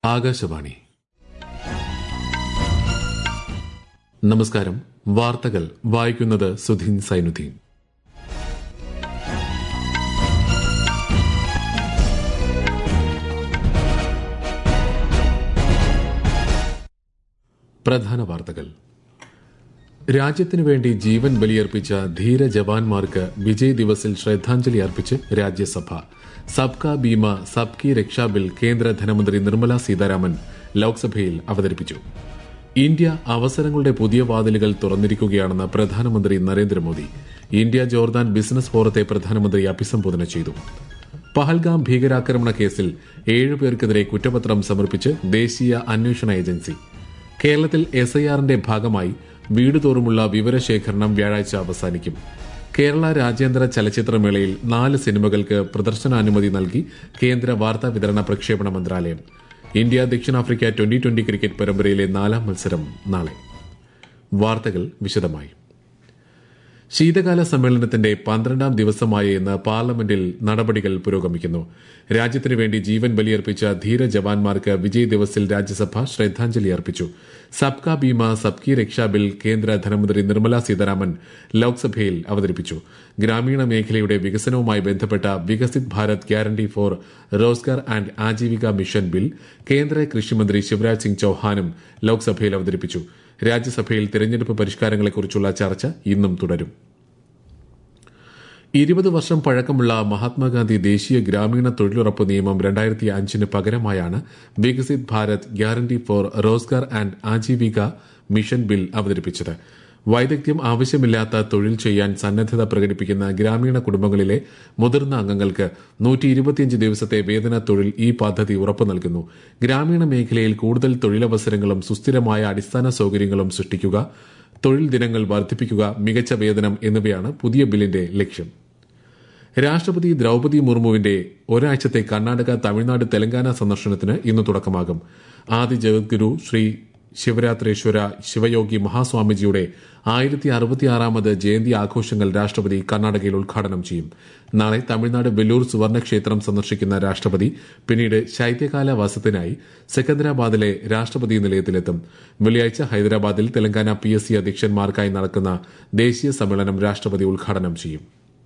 ആകാശവാണി നമസ്കാരം വാർത്തകൾ വായിക്കുന്നത് സുധീൻ സൈനുദ്ദീൻ പ്രധാന വാർത്തകൾ രാജ്യത്തിനു വേണ്ടി ജീവൻ ബലിയർപ്പിച്ച ധീര ജവാന്മാർക്ക് വിജയ് ദിവസിൽ ശ്രദ്ധാഞ്ജലി അർപ്പിച്ച് രാജ്യസഭ സബ്കാ ബീമ സബ്കി രക്ഷാ ബിൽ കേന്ദ്ര ധനമന്ത്രി നിർമ്മല സീതാരാമൻ ലോക്സഭയിൽ അവതരിപ്പിച്ചു ഇന്ത്യ അവസരങ്ങളുടെ പുതിയ വാതിലുകൾ തുറന്നിരിക്കുകയാണെന്ന് പ്രധാനമന്ത്രി നരേന്ദ്രമോദി ഇന്ത്യ ജോർദാൻ ബിസിനസ് ഫോറത്തെ പ്രധാനമന്ത്രി അഭിസംബോധന ചെയ്തു പഹൽഗാം ഭീകരാക്രമണ കേസിൽ ഏഴുപേർക്കെതിരെ കുറ്റപത്രം സമർപ്പിച്ച് ദേശീയ അന്വേഷണ ഏജൻസി കേരളത്തിൽ എസ് ഐ ആറിന്റെ ഭാഗമായി വീടുതോറുമുള്ള വിവരശേഖരണം വ്യാഴാഴ്ച അവസാനിക്കും കേരള രാജ്യാന്തര ചലച്ചിത്രമേളയിൽ നാല് സിനിമകൾക്ക് പ്രദർശനാനുമതി നൽകി കേന്ദ്ര വാർത്താ വിതരണ പ്രക്ഷേപണ മന്ത്രാലയം ഇന്ത്യ ദക്ഷിണാഫ്രിക്ക ട്വന്റി ട്വന്റി ക്രിക്കറ്റ് പരമ്പരയിലെ നാലാം മത്സരം നാളെ വാർത്തകൾ വിശദമായി ശീതകാല സമ്മേളനത്തിന്റെ പന്ത്രണ്ടാം ദിവസമായ ഇന്ന് പാർലമെന്റിൽ നടപടികൾ പുരോഗമിക്കുന്നു രാജ്യത്തിനു വേണ്ടി ജീവൻ ബലിയർപ്പിച്ച ധീര ജവാന്മാർക്ക് വിജയ് ദിവസിൽ രാജ്യസഭ ശ്രദ്ധാഞ്ജലി അർപ്പിച്ചു സബ്കാ ബീമ സബ്കി രക്ഷാ ബിൽ കേന്ദ്ര ധനമന്ത്രി നിർമ്മല സീതാരാമൻ ലോക്സഭയിൽ അവതരിപ്പിച്ചു ഗ്രാമീണ മേഖലയുടെ വികസനവുമായി ബന്ധപ്പെട്ട Viksit Bharat guarantee for Rozgar and Ajeevika mission bill കേന്ദ്ര കൃഷിമന്ത്രി ശിവരാജ് സിംഗ് ചൌഹാനും ലോക്സഭയിൽ അവതരിപ്പിച്ചു രാജ്യസഭയിൽ തിരഞ്ഞെടുപ്പ് പരിഷ്കാരങ്ങളെക്കുറിച്ചുള്ള ചർച്ച ഇന്നും തുടരും ഇരുപത് വർഷം പഴക്കമുള്ള മഹാത്മാഗാന്ധി ദേശീയ ഗ്രാമീണ തൊഴിലുറപ്പ് നിയമം രണ്ടായിരത്തി അഞ്ചിന് പകരമായാണ് Viksit Bharat guarantee for Rozgar and Ajeevika mission bill അവതരിപ്പിച്ചത് വൈദഗ്ധ്യം ആവശ്യമില്ലാത്ത തൊഴിൽ ചെയ്യാൻ സന്നദ്ധത പ്രകടിപ്പിക്കുന്ന ഗ്രാമീണ കുടുംബങ്ങളിലെ മുതിർന്ന അംഗങ്ങൾക്ക് നൂറ്റി ഇരുപത്തിയഞ്ച് ദിവസത്തെ വേതന തൊഴിൽ ഈ പദ്ധതി ഉറപ്പു നൽകുന്നു ഗ്രാമീണ മേഖലയിൽ കൂടുതൽ തൊഴിലവസരങ്ങളും സുസ്ഥിരമായ അടിസ്ഥാന സൌകര്യങ്ങളും സൃഷ്ടിക്കുക തൊഴിൽ ദിനങ്ങൾ വർദ്ധിപ്പിക്കുക മികച്ച വേതനം എന്നിവയാണ് പുതിയ ബില്ലിന്റെ ലക്ഷ്യം രാഷ്ട്രപതി ദ്രൌപതി മുർമുവിന്റെ ഒരാഴ്ചത്തെ കർണാടക തമിഴ്നാട് തെലങ്കാന സന്ദർശനത്തിന് ഇന്ന് തുടക്കമാകും ആദി ജഗദ്ഗുരു ശ്രീ ശിവരാത്രേശ്വര ശിവയോഗി മഹാസ്വാമിജിയുടെ ആയിരത്തി അറുപത്തിയാറാമത് ജയന്തി ആഘോഷങ്ങൾ രാഷ്ട്രപതി കർണാടകയിൽ ഉദ്ഘാടനം ചെയ്യും നാളെ തമിഴ്നാട് വെല്ലൂർ സുവർണക്ഷേത്രം സന്ദർശിക്കുന്ന രാഷ്ട്രപതി പിന്നീട് ശൈത്യകാല വാസത്തിനായി സെക്കന്ദരാബാദിലെ രാഷ്ട്രപതി നിലയത്തിലെത്തും വെള്ളിയാഴ്ച ഹൈദരാബാദിൽ തെലങ്കാന പി എസ് സി അധ്യക്ഷന്മാർക്കായി നടക്കുന്ന ദേശീയ സമ്മേളനം രാഷ്ട്രപതി ഉദ്ഘാടനം ചെയ്യും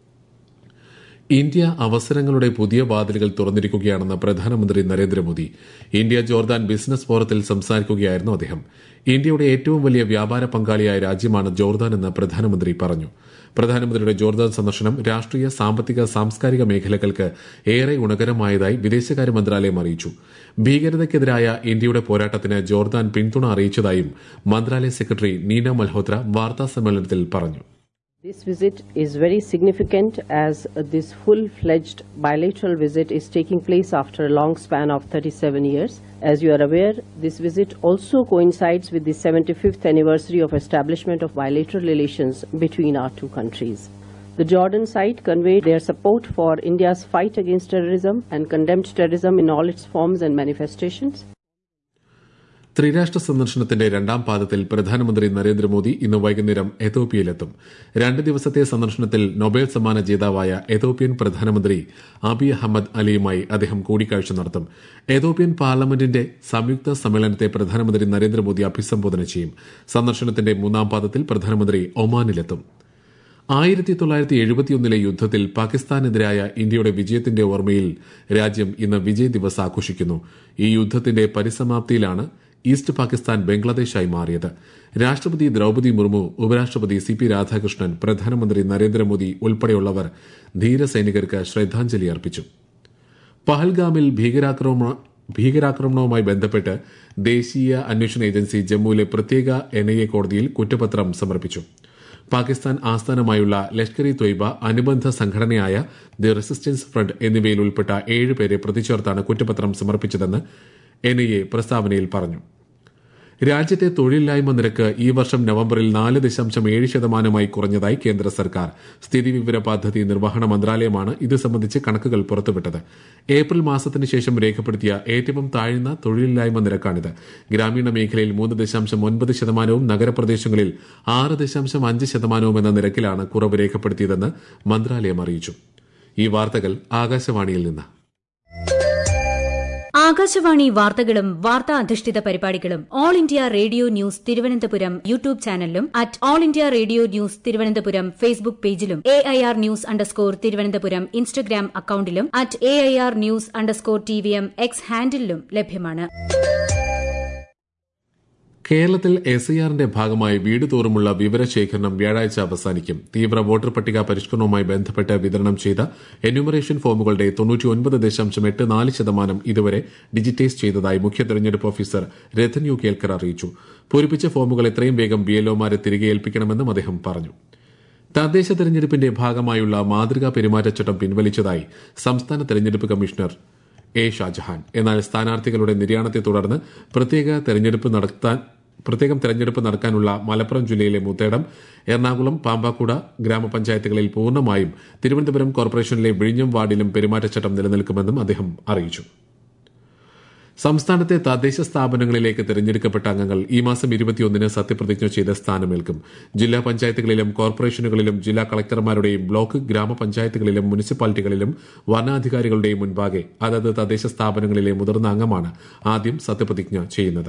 ഇന്ത്യ അവസരങ്ങളുടെ പുതിയ വാതിലുകൾ തുറന്നിരിക്കുകയാണെന്ന് പ്രധാനമന്ത്രി നരേന്ദ്രമോദി ഇന്ത്യ ജോർദാൻ ബിസിനസ് ഫോറത്തിൽ സംസാരിക്കുകയായിരുന്നു അദ്ദേഹം ഇന്ത്യയുടെ ഏറ്റവും വലിയ വ്യാപാര പങ്കാളിയായ രാജ്യമാണ് ജോർദാനെന്ന് പ്രധാനമന്ത്രി പറഞ്ഞു പ്രധാനമന്ത്രിയുടെ ജോർദാൻ സന്ദർശനം രാഷ്ട്രീയ സാമ്പത്തിക സാംസ്കാരിക മേഖലകൾക്ക് ഏറെ ഗുണകരമായതായി വിദേശകാര്യ മന്ത്രാലയം അറിയിച്ചു ഭീകരതയ്ക്കെതിരായ ഇന്ത്യയുടെ പോരാട്ടത്തിന് ജോർദാൻ പിന്തുണ അറിയിച്ചതായും മന്ത്രാലയ സെക്രട്ടറി നീന മൽഹോത്ര വാർത്താ സമ്മേളനത്തിൽ പറഞ്ഞു This visit is very significant as this full-fledged bilateral visit is taking place after a long span of 37 years. As you are aware, this visit also coincides with the 75th anniversary of establishment of bilateral relations between our two countries. The Jordan side conveyed their support for India's fight against terrorism and condemned terrorism in all its forms and manifestations. ത്രിരാഷ്ട്ര സന്ദർശനത്തിന്റെ രണ്ടാം പാദത്തിൽ പ്രധാനമന്ത്രി നരേന്ദ്രമോദി ഇന്ന് വൈകുന്നേരം എത്തോപ്യയിലെത്തും രണ്ട് ദിവസത്തെ സന്ദർശനത്തിൽ നൊബേൽ സമ്മാന ജേതാവായ എത്തോപ്യൻ പ്രധാനമന്ത്രി അബി അഹമ്മദ് അലിയുമായി അദ്ദേഹം കൂടിക്കാഴ്ച നടത്തും എത്തോപ്യൻ പാർലമെന്റിന്റെ സംയുക്ത സമ്മേളനത്തെ പ്രധാനമന്ത്രി നരേന്ദ്രമോദി അഭിസംബോധന ചെയ്യും സന്ദർശനത്തിന്റെ മൂന്നാം പാദത്തിൽ പ്രധാനമന്ത്രി ഒമാനിലെത്തും ആയിരത്തി തൊള്ളായിരത്തി എഴുപത്തിയൊന്നിലെ യുദ്ധത്തിൽ പാകിസ്ഥാനെതിരായ ഇന്ത്യയുടെ വിജയത്തിന്റെ ഓർമ്മയിൽ രാജ്യം ഇന്ന് വിജയ് ദിവസ് ആഘോഷിക്കുന്നു ഈ യുദ്ധത്തിന്റെ പരിസമാപ്തിയിലാണ് ഈസ്റ്റ് പാകിസ്ഥാൻ ബംഗ്ലാദേശായി മാറിയത് രാഷ്ട്രപതി ദ്രൌപതി മുർമു ഉപരാഷ്ട്രപതി സി പി രാധാകൃഷ്ണൻ പ്രധാനമന്ത്രി നരേന്ദ്രമോദി ഉൾപ്പെടെയുള്ളവർ ധീരസൈനികർക്ക് ശ്രദ്ധാഞ്ജലി അർപ്പിച്ചു പഹൽഗാമിൽ ഭീകരാക്രമണ ഭീകരാക്രമണവുമായി ബന്ധപ്പെട്ട് ദേശീയ അന്വേഷണ ഏജൻസി ജമ്മുവിലെ പ്രത്യേക എൻഐഎ കോടതിയിൽ കുറ്റപത്രം സമർപ്പിച്ചു പാകിസ്ഥാൻ ആസ്ഥാനമായുള്ള ലഷ്കർ ഇ തൊയ്ബ അനുബന്ധ സംഘടനയായ ദി റെസിസ്റ്റൻസ് ഫ്രണ്ട് എന്നിവയിൽ ഉൾപ്പെട്ട ഏഴുപേരെ പ്രതിചേർത്താണ് കുറ്റപത്രം സമർപ്പിച്ചതെന്ന് എൻഐഎ പ്രസ്താവനയിൽ പറഞ്ഞു രാജ്യത്തെ തൊഴിലില്ലായ്മ നിരക്ക് ഈ വർഷം നവംബറിൽ നാല് ദശാംശം ഏഴ് ശതമാനമായി കുറഞ്ഞതായി കേന്ദ്ര സർക്കാർ സ്ഥിതിവിവര പദ്ധതി നിർവഹണ മന്ത്രാലയമാണ് ഇത് സംബന്ധിച്ച് കണക്കുകൾ പുറത്തുവിട്ടത് ഏപ്രിൽ മാസത്തിന് ശേഷം രേഖപ്പെടുത്തിയ ഏറ്റവും താഴ്ന്ന തൊഴിലില്ലായ്മ നിരക്കാണിത് ഗ്രാമീണ മേഖലയിൽ മൂന്ന് ദശാംശം ഒൻപത് ശതമാനവും നഗരപ്രദേശങ്ങളിൽ ആറ് ദശാംശം അഞ്ച് ശതമാനവും എന്ന നിരക്കിലാണ് കുറവ് രേഖപ്പെടുത്തിയതെന്ന് മന്ത്രാലയം അറിയിച്ചു ഈ വാർത്തകൾ ആകാശവാണിയിൽ നിന്ന് ആകാശവാണി വാർത്തകളും വാർത്താ അധിഷ്ഠിത പരിപാടികളും All India Radio news Thiruvananthapuram YouTube ചാനലിലും at All India Radio news Thiruvananthapuram Facebook പേജിലും A I R news underscore Thiruvananthapuram Instagram അക്കൌണ്ടിലും at A I R news underscore T V M X ഹാൻഡിലും ലഭ്യമാണ് കേരളത്തിൽ എസ് ഐ ആറിന്റെ ഭാഗമായി വീട് തോറുമുള്ള വിവരശേഖരണം വ്യാഴാഴ്ച അവസാനിക്കും തീവ്ര വോട്ടർ പട്ടിക പരിഷ്കരണവുമായി ബന്ധപ്പെട്ട് വിതരണം ചെയ്ത എന്യൂമറേഷൻ ഫോമുകളുടെ തൊണ്ണൂറ്റിയൊൻപത് ദശാംശം എട്ട് നാല് ശതമാനം ഇതുവരെ ഡിജിറ്റൈസ് ചെയ്തതായി മുഖ്യ തെരഞ്ഞെടുപ്പ് ഓഫീസർ രഥൻ യു കേൽക്കർ അറിയിച്ചു പൂരിപ്പിച്ച ഫോമുകൾ എത്രയും വേഗം ബിഎൽഒമാരെ തിരികെ ഏൽപ്പിക്കണമെന്നും അദ്ദേഹം പറഞ്ഞു തദ്ദേശ തെരഞ്ഞെടുപ്പിന്റെ ഭാഗമായുള്ള മാതൃകാ പെരുമാറ്റച്ചട്ടം പിൻവലിച്ചതായി സംസ്ഥാന തെരഞ്ഞെടുപ്പ് കമ്മീഷണർ എ ഷാജഹാൻ എന്നാൽ സ്ഥാനാർത്ഥികളുടെ നിര്യാണത്തെ തുടർന്ന് പ്രത്യേക തെരഞ്ഞെടുപ്പ് നടത്താൻ പ്രത്യേകം തെരഞ്ഞെടുപ്പ് നടക്കാനുള്ള മലപ്പുറം ജില്ലയിലെ മുത്തേടം എറണാകുളം പാമ്പാക്കുട ഗ്രാമപഞ്ചായത്തുകളിൽ പൂർണ്ണമായും തിരുവനന്തപുരം കോർപ്പറേഷനിലെ വിഴിഞ്ഞം വാർഡിലും പെരുമാറ്റച്ചട്ടം നിലനിൽക്കുമെന്നും അദ്ദേഹം അറിയിച്ചു സംസ്ഥാനത്തെ തദ്ദേശ സ്ഥാപനങ്ങളിലേക്ക് തെരഞ്ഞെടുക്കപ്പെട്ട അംഗങ്ങൾ ഈ മാസം ഇരുപത്തിയൊന്നിന് സത്യപ്രതിജ്ഞ ചെയ്ത് സ്ഥാനമേൽക്കും ജില്ലാ പഞ്ചായത്തുകളിലും കോർപ്പറേഷനുകളിലും ജില്ലാ കളക്ടർമാരുടെയും ബ്ലോക്ക് ഗ്രാമപഞ്ചായത്തുകളിലും മുനിസിപ്പാലിറ്റികളിലും വരണാധികാരികളുടെയും മുൻപാകെ അതത് തദ്ദേശ സ്ഥാപനങ്ങളിലെ മുതിർന്ന അംഗമാണ് ആദ്യം സത്യപ്രതിജ്ഞ ചെയ്യുന്നത്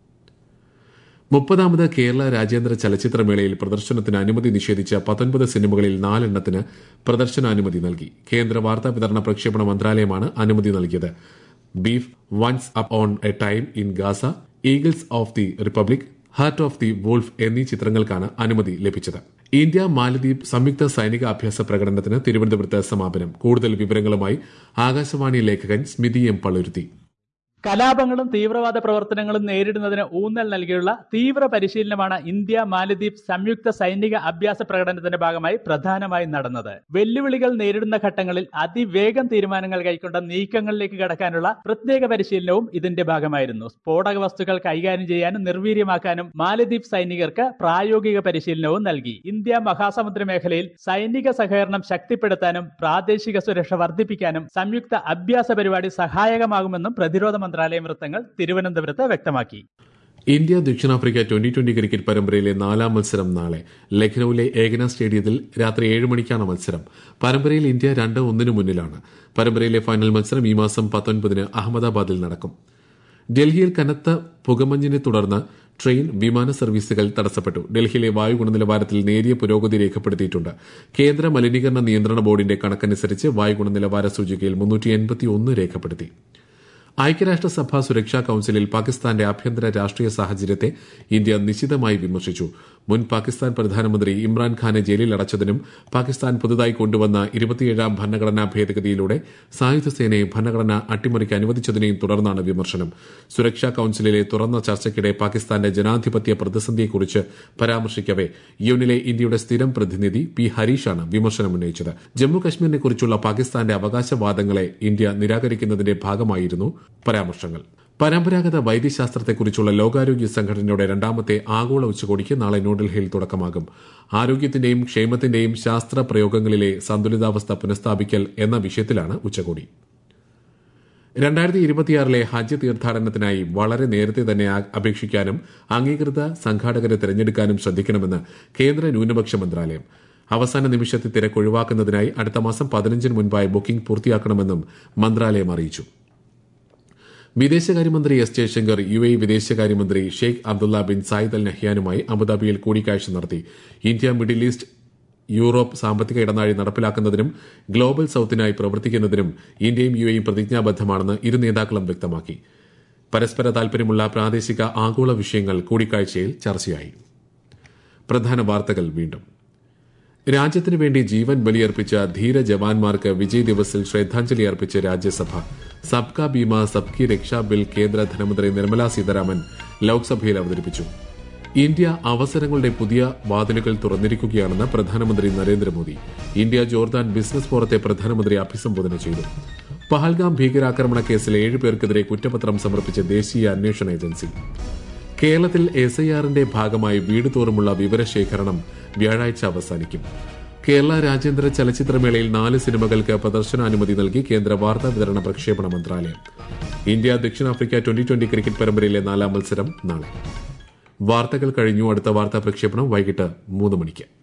മുപ്പതാമത് കേരള രാജ്യാന്തര ചലച്ചിത്രമേളയിൽ പ്രദർശനത്തിന് അനുമതി നിഷേധിച്ച പത്തൊൻപത് സിനിമകളിൽ നാലെണ്ണത്തിന് പ്രദർശനാനുമതി നൽകി കേന്ദ്ര വാർത്താ വിതരണ പ്രക്ഷേപണ മന്ത്രാലയമാണ് അനുമതി നൽകിയത് beef once upon a time in Gaza eagles of the republic heart of the wolf എന്നീ ചിത്രങ്ങൾക്കാണ് അനുമതി ലഭിച്ചത് ഇന്ത്യ മാലദ്വീപ് സംയുക്ത സൈനിക അഭ്യാസ പ്രകടനത്തിന് തിരുവനന്തപുരത്ത് സമാപനം കൂടുതൽ വിവരങ്ങളുമായി ആകാശവാണി ലേഖകൻ സ്മിതി എം പള്ളുരുത്തി കലാപങ്ങളും തീവ്രവാദ പ്രവർത്തനങ്ങളും നേരിടുന്നതിന് ഊന്നൽ നൽകിയുള്ള തീവ്ര പരിശീലനമാണ് ഇന്ത്യ മാലദ്വീപ് സംയുക്ത സൈനിക അഭ്യാസ പ്രകടനത്തിന്റെ ഭാഗമായി പ്രധാനമായും നടന്നത് വെല്ലുവിളികൾ നേരിടുന്ന ഘട്ടങ്ങളിൽ അതിവേഗം തീരുമാനങ്ങൾ കൈക്കൊണ്ട നീക്കങ്ങളിലേക്ക് കടക്കാനുള്ള പ്രത്യേക പരിശീലനവും ഇതിന്റെ ഭാഗമായിരുന്നു സ്ഫോടക വസ്തുക്കൾ കൈകാര്യം ചെയ്യാനും നിർവീര്യമാക്കാനും മാലദ്വീപ് സൈനികർക്ക് പ്രായോഗിക പരിശീലനവും നൽകി ഇന്ത്യ മഹാസമുദ്ര മേഖലയിൽ സൈനിക സഹകരണം ശക്തിപ്പെടുത്താനും പ്രാദേശിക സുരക്ഷ വർദ്ധിപ്പിക്കാനും സംയുക്ത അഭ്യാസ പരിപാടി സഹായകമാകുമെന്നും പ്രതിരോധ മന്ത്രാലയം വൃത്തങ്ങൾ തിരുവനന്തപുരത്ത് വ്യക്തമാക്കി ഇന്ത്യ ദക്ഷിണാഫ്രിക്ക ട്വന്റി ട്വന്റി ക്രിക്കറ്റ് പരമ്പരയിലെ നാലാം മത്സരം നാളെ ലഖ്നൌവിലെ ഏകന സ്റ്റേഡിയത്തിൽ രാത്രി ഏഴ് മണിക്കാണ് മത്സരം പരമ്പരയിൽ ഇന്ത്യ രണ്ട് ഒന്നിന് മുന്നിലാണ് പരമ്പരയിലെ ഫൈനൽ മത്സരം ഈ മാസം പത്തൊൻപതിന് അഹമ്മദാബാദിൽ നടക്കും ഡൽഹിയിൽ കനത്ത പുകമഞ്ഞിനെ തുടർന്ന് ട്രെയിൻ വിമാന സർവീസുകൾ തടസ്സപ്പെട്ടു ഡൽഹിയിലെ വായു ഗുണനിലവാരത്തിൽ നേരിയ പുരോഗതി രേഖപ്പെടുത്തിയിട്ടുണ്ട് കേന്ദ്ര മലിനീകരണ നിയന്ത്രണ ബോർഡിന്റെ കണക്കനുസരിച്ച് വായു ഗുണനിലവാര സൂചികയിൽ മുന്നൂറ്റി രേഖപ്പെടുത്തി ഐക്യരാഷ്ട്രസഭ സുരക്ഷാ കൌൺസിലിൽ പാകിസ്ഥാന്റെ ആഭ്യന്തര രാഷ്ട്രീയ സാഹചര്യത്തെ ഇന്ത്യ നിശിതമായി വിമർശിച്ചു മുൻ പാകിസ്ഥാൻ പ്രധാനമന്ത്രി ഇമ്രാൻഖാനെ ജയിലിൽ അടച്ചതിനും പാകിസ്ഥാൻ പുതുതായി കൊണ്ടുവന്ന ഇരുപത്തിയേഴാം ഭരണഘടനാ ഭേദഗതിയിലൂടെ സായുധ സേനയെ ഭരണഘടന അട്ടിമറിക്ക് അനുവദിച്ചതിനെയും തുടർന്നാണ് വിമർശനം സുരക്ഷാ കൌൺസിലിലെ തുറന്ന ചർച്ചയ്ക്കിടെ പാകിസ്ഥാന്റെ ജനാധിപത്യ പ്രതിസന്ധിയെക്കുറിച്ച് പരാമർശിക്കവെ യുനിലെ ഇന്ത്യയുടെ സ്ഥിരം പ്രതിനിധി പി ഹരീഷാണ് വിമർശനമുന്നയിച്ചത് ജമ്മു കശ്മീരിനെക്കുറിച്ചുള്ള പാകിസ്ഥാന്റെ അവകാശവാദങ്ങളെ ഇന്ത്യ നിരാകരിക്കുന്നതിന്റെ ഭാഗമായിരുന്നു പരാമർശങ്ങൾ പരമ്പരാഗത വൈദ്യശാസ്ത്രത്തെക്കുറിച്ചുള്ള ലോകാരോഗ്യ സംഘടനയുടെ രണ്ടാമത്തെ ആഗോള ഉച്ചകോടിക്ക് നാളെ ന്യൂഡൽഹിയിൽ തുടക്കമാകും ആരോഗ്യത്തിന്റെയും ക്ഷേമത്തിന്റെയും ശാസ്ത്ര പ്രയോഗങ്ങളിലെ സന്തുലിതാവസ്ഥ പുനഃസ്ഥാപിക്കൽ എന്ന വിഷയത്തിലാണ് ഉച്ചകോടി രണ്ടായിരത്തി ഇരുപത്തിയാറിലെ ഹജ്ജ് തീർത്ഥാടനത്തിനായി വളരെ നേരത്തെ തന്നെ അപേക്ഷിക്കാനും അംഗീകൃത സംഘാടകരെ തിരഞ്ഞെടുക്കാനും ശ്രദ്ധിക്കണമെന്ന് കേന്ദ്ര ന്യൂനപക്ഷ മന്ത്രാലയം അവസാന നിമിഷത്തെ തിരക്ക് ഒഴിവാക്കുന്നതിനായി അടുത്ത മാസം പതിനഞ്ചിന് മുൻപായി ബുക്കിംഗ് പൂർത്തിയാക്കണമെന്നും മന്ത്രാലയം അറിയിച്ചു വിദേശകാര്യമന്ത്രി എസ് ജയശങ്കർ യു എ വിദേശകാര്യമന്ത്രി Sheikh Abdullah bin Zayed al നഹ്യാനുമായി അബുദാബിയിൽ കൂടിക്കാഴ്ച നടത്തി ഇന്ത്യ മിഡിൽ ഈസ്റ്റ് യൂറോപ്പ് സാമ്പത്തിക ഇടനാഴി നടപ്പിലാക്കുന്നതിനും ഗ്ലോബൽ സൌത്തിനായി പ്രവർത്തിക്കുന്നതിനും ഇന്ത്യയും യു എയും പ്രതിജ്ഞാബദ്ധമാണെന്ന് ഇരു നേതാക്കളും വ്യക്തമാക്കി പരസ്പര താൽപര്യമുള്ള പ്രാദേശിക ആഗോള വിഷയങ്ങൾ കൂടിക്കാഴ്ചയിൽ ചർച്ചയായി പ്രധാന വാർത്തകൾ വീണ്ടും രാജ്യത്തിനു വേണ്ടി ജീവൻ ബലിയർപ്പിച്ച ധീര ജവാന്മാർക്ക് വിജയ് ദിവസിൽ ശ്രദ്ധാഞ്ജലി അർപ്പിച്ച് രാജ്യസഭ സബ്കാ ബീമ സബ്കി രക്ഷാ ബിൽ കേന്ദ്ര ധനമന്ത്രി നിർമ്മലാ സീതാരാമൻ ലോക്സഭയിൽ അവതരിപ്പിച്ചു ഇന്ത്യ അവസരങ്ങളുടെ പുതിയ വാതിലുകൾ തുറന്നിരിക്കുകയാണെന്ന് പ്രധാനമന്ത്രി നരേന്ദ്രമോദി ഇന്ത്യ ജോർദാൻ ബിസിനസ് ഫോറത്തെ പ്രധാനമന്ത്രി അഭിസംബോധന ചെയ്തു പഹൽഗാം ഭീകരാക്രമണ കേസിൽ ഏഴ് പേർക്കെതിരെ കുറ്റപത്രം സമർപ്പിച്ച ദേശീയ അന്വേഷണ ഏജൻസി കേരളത്തിൽ എസ് ഐ ആറിന്റെ ഭാഗമായി വീട് തോറുമുള്ള വിവരശേഖരണം വ്യാഴാഴ്ച അവസാനിക്കും കേരള രാജ്യാന്തര ചലച്ചിത്രമേളയിൽ നാല് സിനിമകൾക്ക് പ്രദർശനാനുമതി നൽകി കേന്ദ്ര വാർത്താ വിതരണ പ്രക്ഷേപണ മന്ത്രാലയം ഇന്ത്യ ദക്ഷിണാഫ്രിക്ക ട്വന്റി ട്വന്റി ക്രിക്കറ്റ് പരമ്പരയിലെ നാലാം മത്സരം നാളെ വാർത്തകൾ കഴിഞ്ഞു അടുത്ത വാർത്താ പ്രക്ഷേപണം വൈകിട്ട് മൂന്ന് മണിക്ക്